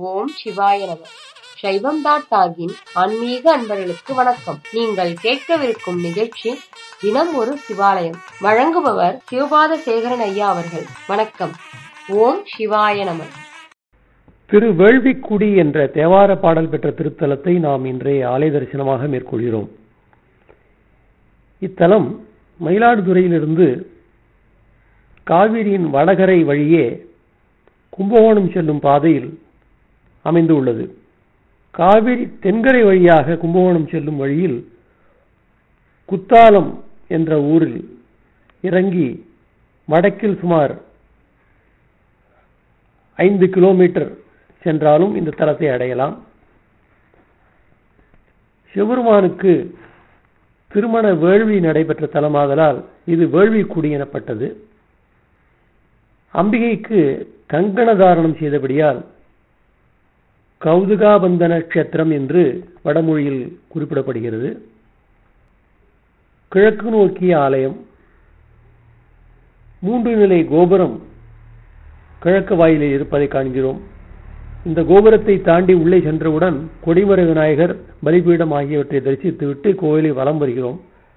ஓம் சிவாய நம சைவம் டாட் டாகின் ஆன்மீக அன்பர்களுக்கு வணக்கம் நீங்கள் கேட்கவிருக்கும் நிகழ்ச்சி தினம் ஒரு சிவாலயம் வழங்குபவர் சிவபாத சேகரன் ஐயா அவர்கள் வணக்கம் ஓம் சிவாய நம திரு வேள்விக்குடி என்ற தேவார பாடல் பெற்ற திருத்தலத்தை நாம் இன்றைய ஆலய தரிசனமாக மேற்கொள்கிறோம் இத்தலம் மயிலாடுதுறையிலிருந்து காவிரியின் வடகரை வழியே கும்பகோணம் செல்லும் பாதையில் அமைந்து உள்ளது காவிரி தென்கரை வழியாக கும்பகோணம் செல்லும் வழியில் குத்தாலம் என்ற ஊரில் இறங்கி வடக்கில் சுமார் ஐந்து கிலோமீட்டர் சென்றாலும் இந்த தலத்தை அடையலாம் சிவபெருமானுக்கு திருமண வேள்வி நடைபெற்ற தலமாதலால் இது வேள்விக்குடி எனப்பட்டது அம்பிகைக்கு கங்கண தாரணம் செய்தபடியால் கௌதுகாபந்தன கஷேத்திரம் என்று வடமொழியில் குறிப்பிடப்படுகிறது கிழக்கு நோக்கிய ஆலயம் மூன்று நிலை கோபுரம் கிழக்கு வாயிலில் இருப்பதை காண்கிறோம் இந்த கோபுரத்தை தாண்டி உள்ளே சென்றவுடன் கொடிமர விநாயகர் பலிபீடம் ஆகியவற்றை தரிசித்துவிட்டு கோயிலை வலம் வருகிறோம்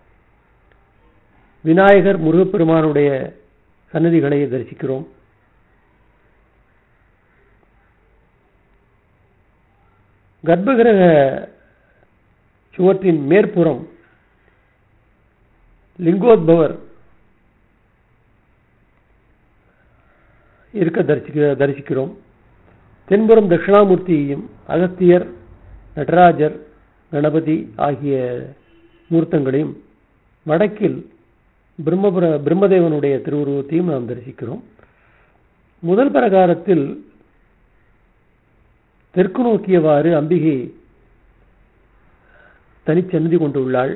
விநாயகர் முருகப்பெருமானுடைய சன்னதிகளை தரிசிக்கிறோம் கர்ப்பகிரக சுவற்றின் மேற்புறம் லிங்கோத்பவர் இருக்க தரிசிக்க தரிசிக்கிறோம் தென்புறம் தட்சிணாமூர்த்தியையும் அகத்தியர் நடராஜர் கணபதி ஆகிய மூர்த்தங்களையும் வடக்கில் பிரம்மபுர பிரம்மதேவனுடைய திருவுருவத்தையும் நாம் தரிசிக்கிறோம் முதல் பிரகாரத்தில் தெற்கு நோக்கியவாறு அம்பிகை தனிச்சன்னதி கொண்டுள்ளாள்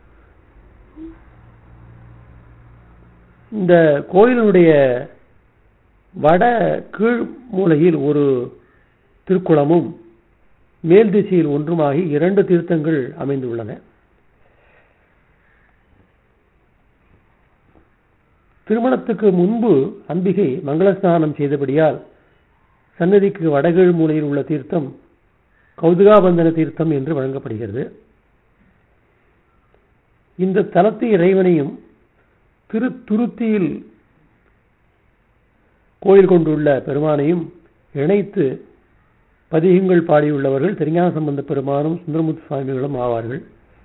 இந்த கோயிலுடைய வட கீழ் மூலையில் ஒரு திருக்குளமும் மேல் திசையில் ஒன்றுமாகி இரண்டு தீர்த்தங்கள் அமைந்துள்ளன திருமணத்துக்கு முன்பு அம்பிகை மங்கள ஸ்நானம் செய்தபடியால் சன்னதிக்கு வடகீழ் மூலையில் உள்ள தீர்த்தம் கௌதுகாபந்தன தீர்த்தம் என்று வழங்கப்படுகிறது இந்த தலத்து இறைவனையும் திரு துருத்தியில் கோயில் கொண்டுள்ள பெருமானையும் இணைத்து பதிகங்கள் பாடியுள்ளவர்கள் திருஞான சம்பந்த பெருமானும் சுந்தரமுத்து சுவாமிகளும் ஆவார்கள்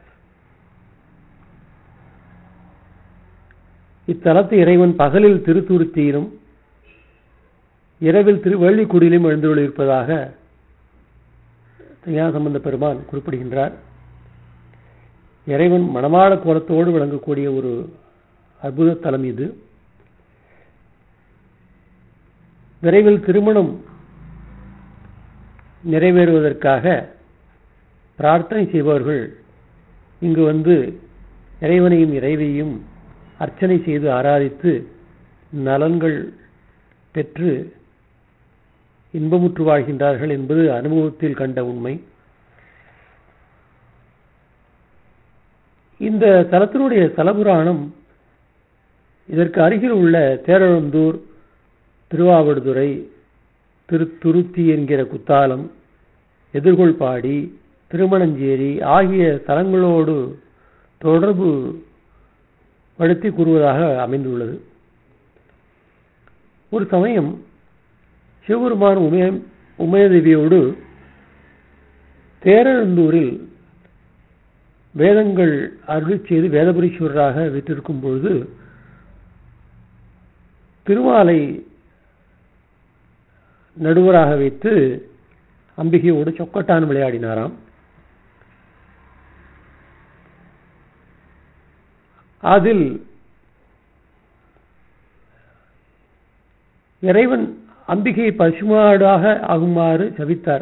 இத்தலத்து இறைவன் பகலில் திருத்துருத்தியிலும் இரவில் திருவள்ளிக்குடியிலும் எழுந்துள்ளிருப்பதாக திருஞான சம்பந்த பெருமான் குறிப்பிடுகின்றார் இறைவன் மணமாள கோலத்தோடு விளங்கக்கூடிய ஒரு அற்புத தலம் இது விரைவில் திருமணம் நிறைவேறுவதற்காக பிரார்த்தனை செய்பவர்கள் இங்கு வந்து இறைவனையும் இறைவையும் அர்ச்சனை செய்து ஆராதித்து நலன்கள் பெற்று இன்பமுற்று வாழ்கின்றார்கள் என்பது அனுபவத்தில் கண்ட உண்மை இந்த தலத்தினுடைய தலபுராணம் இதற்கு அருகில் உள்ள தேரழந்தூர் திருவாவடுதுறை திருத்துருத்தி என்கிற குத்தாலம் எதிர்கொள்பாடி திருமணஞ்சேரி ஆகிய தலங்களோடு தொடர்பு படுத்தி கூறுவதாக அமைந்துள்ளது ஒரு சமயம் சிவபெருமான் உமய உமயதேவியோடு தேரழந்தூரில் வேதங்கள் அருள் செய்து வேதபுரீஸ்வரராக வீற்றிருக்கும் பொழுது திருமாலை நடுவராக வைத்து அம்பிகையோடு சொக்கட்டான் விளையாடினாராம் அதில் இறைவன் அம்பிகை பசுமாடாக ஆகுமாறு சபித்தார்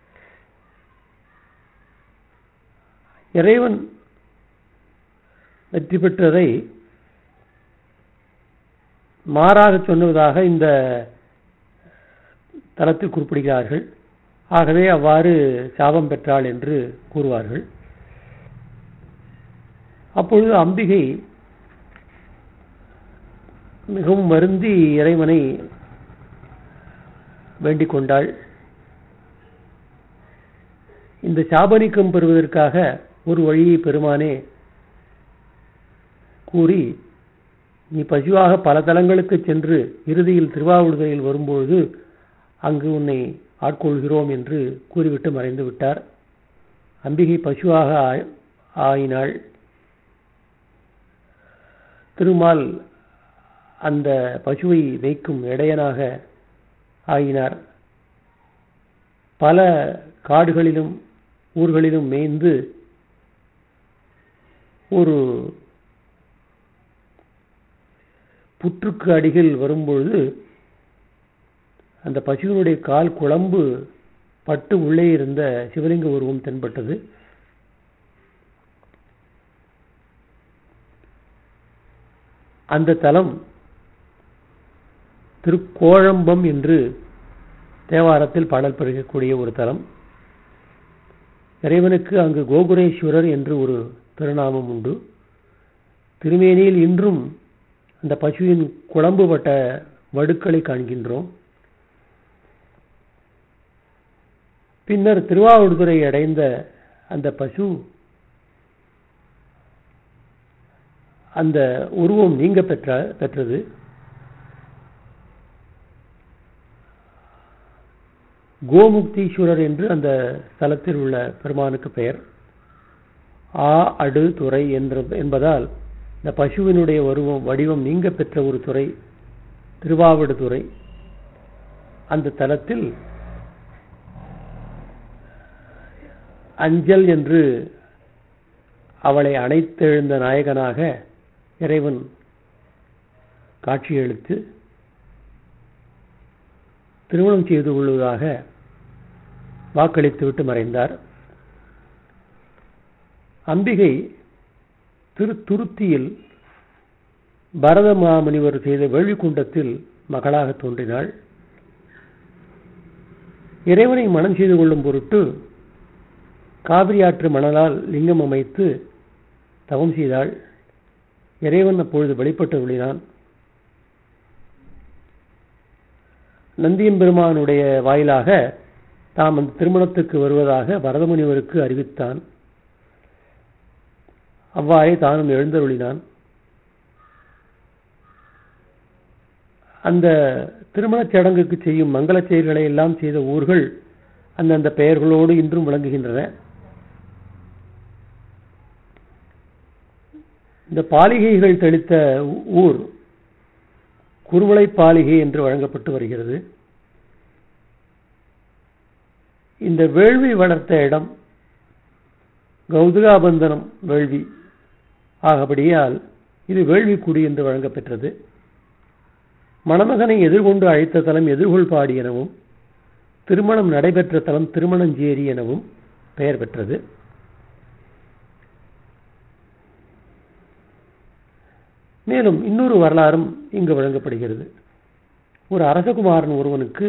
இறைவன் வெற்றி பெற்றதை மாறாக சொன்னதாக இந்த தலத்தில் குறிப்பிடுகிறார்கள் ஆகவே அவ்வாறு சாபம் பெற்றாள் என்று கூறுவார்கள் அப்பொழுது அம்பிகை மிகவும் வருந்தி இறைவனை வேண்டிக் கொண்டாள் இந்த சாபனிக்கம் பெறுவதற்காக ஒரு வழியை பெருமானே கூறி நீ பசுவாக பல தலங்களுக்கு சென்று இறுதியில் திருவாவூர்துறையில் வரும்பொழுது அங்கு உன்னை ஆட்கொள்கிறோம் என்று கூறிவிட்டு மறைந்து விட்டார் அம்பிகை பசுவாக ஆயினாள் திருமால் அந்த பசுவை வைக்கும் இடையனாக ஆகினார் பல காடுகளிலும் ஊர்களிலும் மேய்ந்து ஒரு புற்றுக்கு அடியில் வரும்பொழுது அந்த பசுவினுடைய கால் குழம்பு பட்டு உள்ளே இருந்த சிவலிங்க உருவம் தென்பட்டது அந்த தலம் திருக்கோழம்பம் என்று தேவாரத்தில் பாடல் பெருகக்கூடிய ஒரு தலம் இறைவனுக்கு அங்கு கோகுரேஸ்வரர் என்று ஒரு திருநாமம் உண்டு திருமேனியில் இன்றும் அந்த பசுவின் குழம்புபட்ட வடுக்களை காண்கின்றோம் பின்னர் திருவாவூர்துறை அடைந்த அந்த பசு அந்த உருவம் நீங்க பெற்ற பெற்றது கோமுக்தீஸ்வரர் என்று அந்த ஸ்தலத்தில் உள்ள பெருமானுக்கு பெயர் ஆ அடு துறை என்ற என்பதால் இந்த பசுவினுடைய உருவம் வடிவம் நீங்க பெற்ற ஒரு துறை திருவாவடுதுறை அந்த தலத்தில் அஞ்சல் என்று அவளை அணைத்தெழுந்த நாயகனாக இறைவன் காட்சியளித்து திருமணம் செய்து கொள்வதாக வாக்களித்துவிட்டு மறைந்தார் அம்பிகை திரு துருத்தியில் பரத மாமுனிவர் செய்த வேள்விக்குண்டத்தில் மகளாக தோன்றினாள் இறைவனை மனம் செய்து கொள்ளும் பொருட்டு காவிரி ஆற்று மணலால் லிங்கம் அமைத்து தவம் செய்தாள் இறைவன் அப்பொழுது வெளிப்பட்டு விழினான் நந்தியம்பெருமானுடைய வாயிலாக தாம் அந்த திருமணத்துக்கு வருவதாக பரதமுனிவருக்கு அறிவித்தான் அவ்வாறே தானும் எழுந்தருளினான் அந்த திருமணச் சடங்குக்கு செய்யும் மங்கள செயல்களை எல்லாம் செய்த ஊர்கள் அந்தந்த பெயர்களோடு இன்றும் விளங்குகின்றன இந்த பாலிகைகள் தெளித்த ஊர் குருவளை பாலிகை என்று வழங்கப்பட்டு வருகிறது இந்த வேள்வி வளர்த்த இடம் கௌதுகாபந்தனம் வேள்வி ஆகபடியால் இது வேள்விக்குடி என்று வழங்கப்பெற்றது மணமகனை எதிர்கொண்டு அழைத்த தலம் எதிர்கொள்பாடி எனவும் திருமணம் நடைபெற்ற தலம் திருமணஞ்சேரி எனவும் பெயர் பெற்றது மேலும் இன்னொரு வரலாறும் இங்கு வழங்கப்படுகிறது ஒரு அரசகுமாரன் ஒருவனுக்கு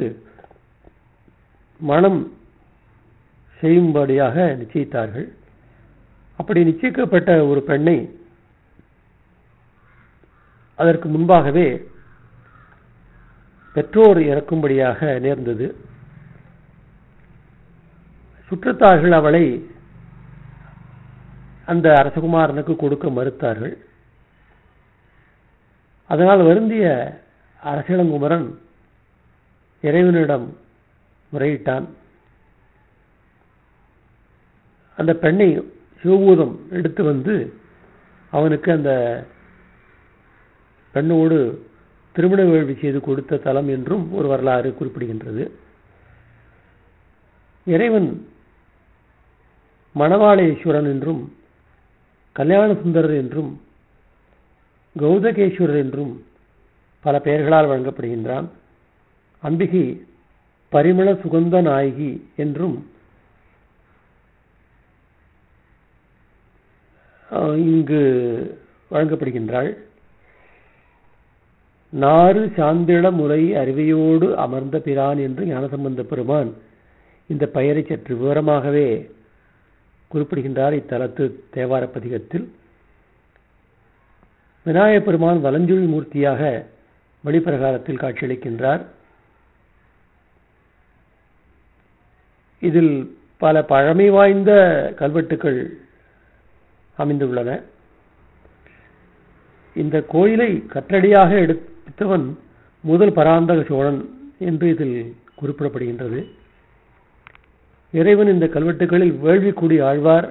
மனம் செய்யும்படியாக நிச்சயித்தார்கள் அப்படி நிச்சயிக்கப்பட்ட ஒரு பெண்ணை அதற்கு முன்பாகவே பெற்றோர் இறக்கும்படியாக நேர்ந்தது சுற்றத்தார்கள் அவளை அந்த அரசகுமாரனுக்கு கொடுக்க மறுத்தார்கள் அதனால் வருந்திய அரசிளங்குமரன் இறைவனிடம் முறையிட்டான் அந்த பெண்ணை சிவபூதம் எடுத்து வந்து அவனுக்கு அந்த பெண்ணோடு திருமண வேள்வி செய்து கொடுத்த தலம் என்றும் ஒரு வரலாறு குறிப்பிடுகின்றது இறைவன் மணவாளேஸ்வரன் என்றும் கல்யாண சுந்தரர் என்றும் கௌதகேஸ்வரர் என்றும் பல பெயர்களால் வழங்கப்படுகின்றான் அம்பிகை பரிமள சுகந்த நாயகி என்றும் இங்கு வழங்கப்படுகின்றாள் நாறு சாந்திள முறை அறிவையோடு அமர்ந்த பிரான் என்று ஞானசம்பந்த பெருமான் இந்த பெயரை சற்று விவரமாகவே குறிப்பிடுகின்றார் இத்தலத்து தேவார பதிகத்தில் விநாயக பெருமான் வலஞ்சுழி மூர்த்தியாக வெளிப்பிரகாரத்தில் காட்சியளிக்கின்றார் இதில் பல பழமை வாய்ந்த கல்வெட்டுக்கள் அமைந்துள்ளன இந்த கோயிலை கற்றடியாக எடுத்தவன் முதல் பராந்தக சோழன் என்று இதில் குறிப்பிடப்படுகின்றது இறைவன் இந்த கல்வெட்டுகளில் வேள்விக்குடி ஆழ்வார்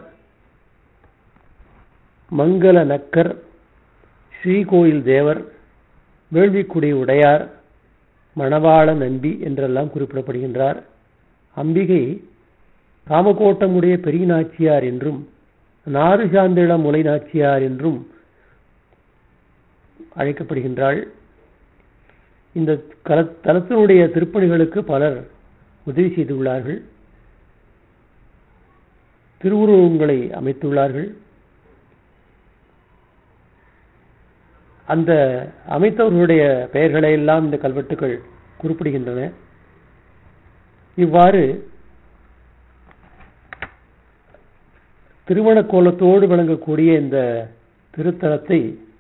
மங்கள நக்கர் ஸ்ரீகோயில் தேவர் வேள்விக்குடி உடையார் மணவாள நம்பி என்றெல்லாம் குறிப்பிடப்படுகின்றார் அம்பிகை காமகோட்டமுடைய பெரிய நாச்சியார் என்றும் நாறு சாந்திள முலை நாச்சியார் என்றும் அழைக்கப்படுகின்றாள் இந்த கல தலத்தினுடைய திருப்பணிகளுக்கு பலர் உதவி செய்துள்ளார்கள் திருவுருவங்களை அமைத்துள்ளார்கள் அந்த அமைத்தவர்களுடைய பெயர்களை எல்லாம் இந்த கல்வெட்டுகள் குறிப்பிடுகின்றன இவ்வாறு திருமண கோலத்தோடு விளங்கக்கூடிய இந்த திருத்தலத்தை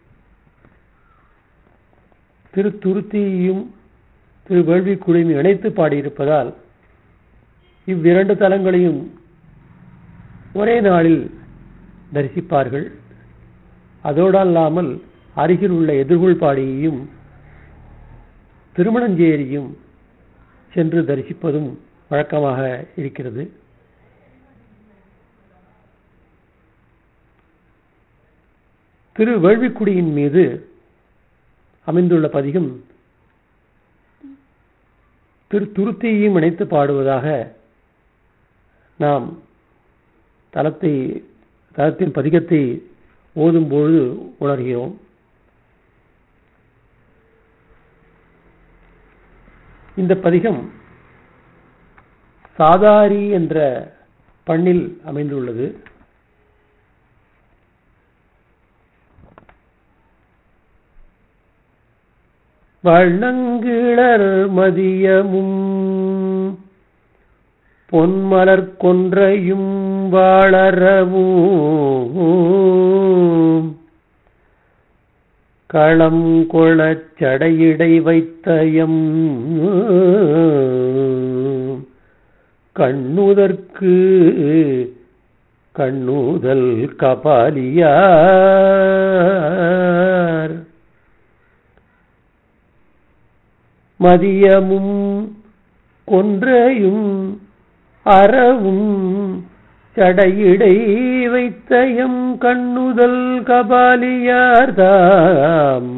திருத்துருத்தியையும் திரு வேள்விக்குடியும் இணைத்து பாடியிருப்பதால் இவ்விரண்டு தலங்களையும் ஒரே நாளில் தரிசிப்பார்கள் அதோடு அல்லாமல் அருகில் உள்ள எதிர்கொள்பாடியையும் திருமணஞ்சேரியும் சென்று தரிசிப்பதும் வழக்கமாக இருக்கிறது திரு வேள்விக்குடியின் மீது அமைந்துள்ள பதிகம் திரு துருத்தியையும் இணைத்து பாடுவதாக நாம் தலத்தை தலத்தின் பதிகத்தை ஓதும் பொழுது உணர்கிறோம் இந்த பதிகம் சாதாரி என்ற பண்ணில் அமைந்துள்ளது வள்ளங்கிளர் மதியமும் பொன்மலர் கொன்றையும் வாழறவும் களம் கொளச் சடையிடை வைத்தயம் கண்ணுதற்கு கண்ணுதல் கபாலியார் மதியமும் கொன்றையும் அறவும் சடையிடை வைத்தயம் கண்ணுதல் கபாலியார்தாம்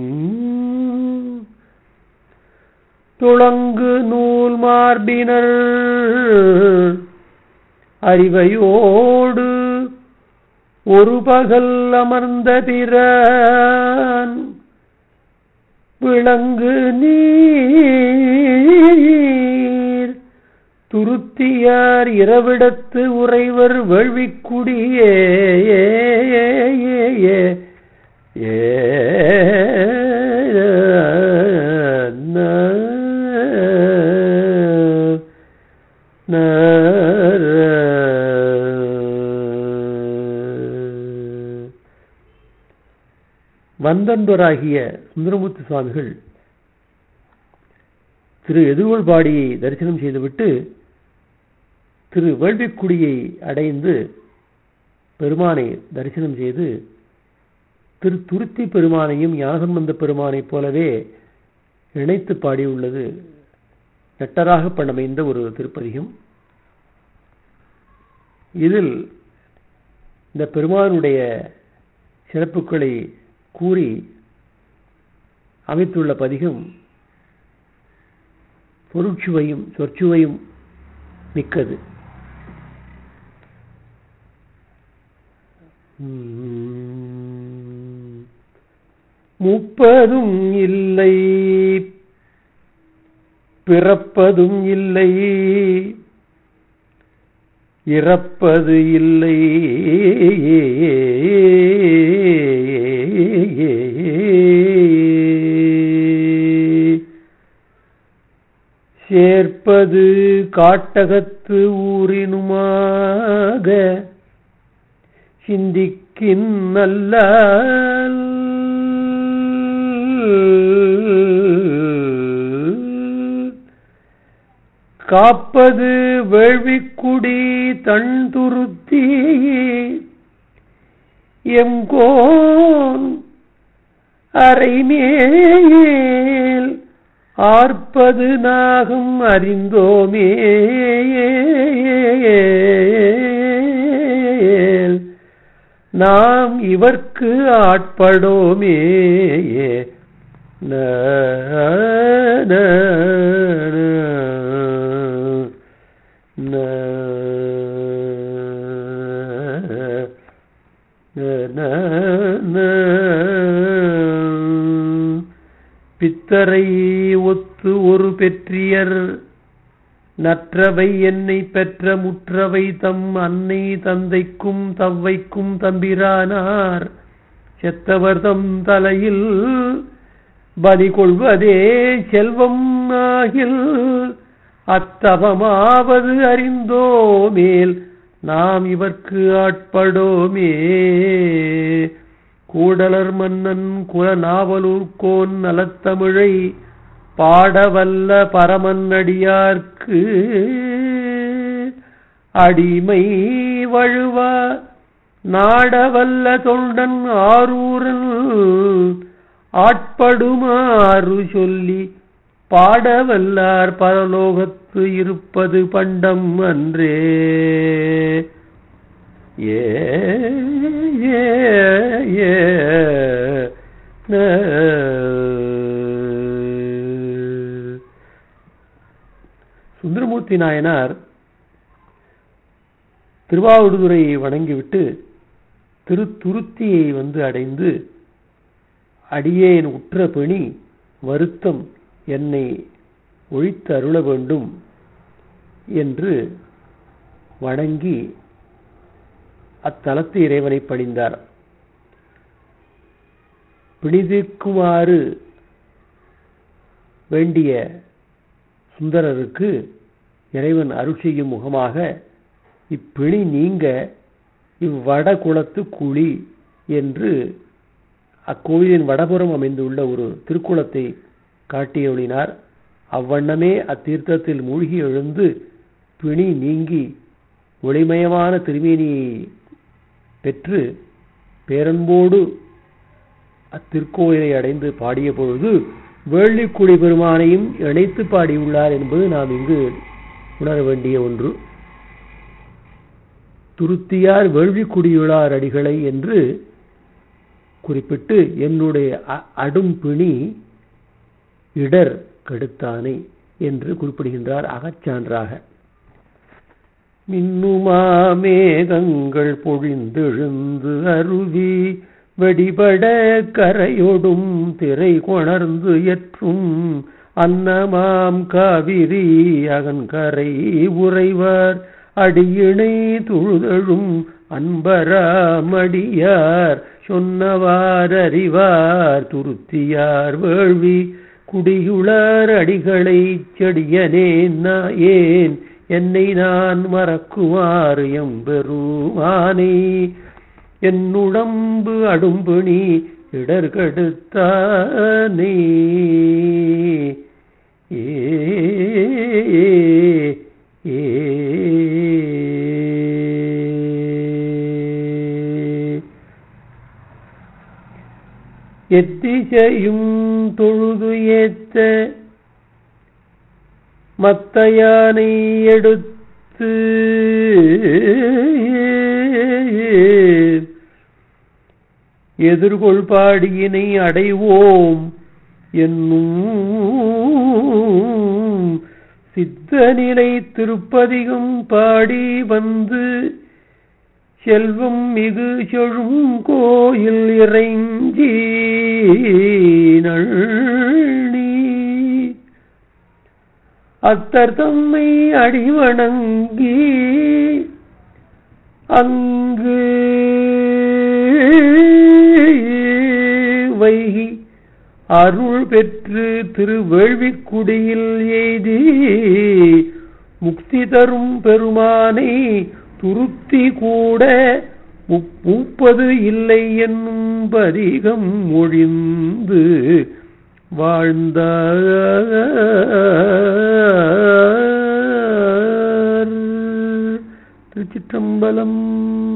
துளங்கு நூல் மார்பினர் அறிவையோடு ஒரு பகல் அமர்ந்த பிறான் விளங்கு நீர் துருத்தியார் இரவிடத்து உறைவர் வேள்விக்குடியே ஏ வந்தன்பராகிய சுந்தரமூர்த்தி சுவாமிகள் திரு எதிர்கொள்பாடியை தரிசனம் செய்துவிட்டு திரு வேள்விக்குடியை அடைந்து பெருமானை தரிசனம் செய்து திரு துருத்தி பெருமானையும் ஞானசம்பந்த பெருமானைப் போலவே இணைத்து பாடியுள்ளது நெட்டராக பண்ணமைந்த ஒரு திருப்பதிகம் இதில் இந்த பெருமானுடைய சிறப்புகளை கூறி அமைத்துள்ள பதிகம் பொருட்சுவையும் சொற்சுவையும் மிக்கது முப்பதும் இல்லை பிறப்பதும் இல்லை இறப்பது இல்லை சேர்ப்பது காட்டகத்து ஊரினுமாக சிந்திக்கின் நல்ல காப்பது வேள்விக்குடி தன் துருத்தி எங்கோன் அரைமேல் ஆர்ப்பது நாகம் அறிந்தோமே நாம் இவர்க்கு ஆட்படோமே ந ந ந ந ந பித்தரை ஒத்து ஒரு பெற்றியர் நற்றவை என்னை பெற்ற முற்றவை தம் அன்னை தந்தைக்கும் தவ்வைக்கும் தம்பிரானார் செத்தவர் தம் தலையில் பலி கொள்வதே செல்வம் ஆகில் அத்தவமாவது அறிந்தோமேல் நாம் இவர்க்கு ஆட்படோமே கூடலர் மன்னன் குல நாவலூர்கோன் நலத்தமிழை பாடவல்ல பரமன்னடியார்க்கு அடிமை வழுவா நாடவல்ல தொண்டன் ஆரூரன் ஆட்படுமாறு சொல்லி பாடவல்லார் பரலோகத்து இருப்பது பண்டம் அன்றே ஏ ஏ ஏ ந. சுந்தரமூர்த்தி நாயனார் திருவாவடுதுறையை வணங்கிவிட்டு திருத்துருத்தியை வந்து அடைந்து அடியேன் உற்ற பிணி வருத்தம் என்னை ஒழித்து அருள வேண்டும் என்று வணங்கி அத்தலத்து இறைவனை பணிந்தார் பிணிதிக்குமாறு வேண்டிய சுந்தரருக்கு இறைவன் அருள் செய்யும் முகமாக இப்பிணி நீங்க இவ்வட குளத்து குழி என்று அக்கோயிலின் வடபுறம் அமைந்துள்ள ஒரு திருக்குளத்தை காட்டியொழினார் அவ்வண்ணமே அத்தீர்த்தத்தில் மூழ்கி எழுந்து பிணி நீங்கி ஒளிமயமான திருமேனியை பெற்று பேரன்போடு அத்திருக்கோயிலை அடைந்து பாடிய பொழுது வேள்விக்குடி பெருமானையும் இணைத்து பாடியுள்ளார் என்பது நாம் இங்கு உணர வேண்டிய ஒன்று துருத்தியார் வேள்விக்குடியுளார் அடிகளை என்று குறிப்பிட்டு என்னுடைய அ- அடும் பிணி இடர் கெடுத்தானை என்று குறிப்பிடுகின்றார் அகச்சான்றாக மின்னுமா மேகங்கள் பொழிந்தெழுந்து அருவி வெடிபட கரையொடும் திரை கொணர்ந்து எற்றும் அன்னமாம் காவிரி அகன்கரை உறைவார் அடியினை துழுதழும் அன்பராமடியார் சொன்னவார் அறிவார் துருத்தியார் வேள்வி குடியுளார் அடிகளை செடியனேன் நா- ஏன் என்னை நான் மறக்குமாறு எம்பெருமானே என்னுடம்பு அடும்பிணி இடர்கெடுத்தானே ஏ ஏ எத்திசையும் தொழுது ஏத்த மத்த யானை எடுத்து எதிர்கொள் பாடியினை அடைவோம் என்னும் சித்தநிலை திருப்பதிகம் பாடி வந்து செல்வம் மிகு செழும் கோயில் இறைஞ்சி நள்ளி அத்தர் தம்மை அடிவணங்கி அங்கு வைகி அருள் பெற்று திருவேள்விக்குடியில் எய்தி முக்தி தரும் பெருமானை துருத்தி கூட முப்- மூப்பது இல்லை என்னும் பதிகம் ஒழிந்து வாழ்ந்த திருச்சிற்றம்பலம்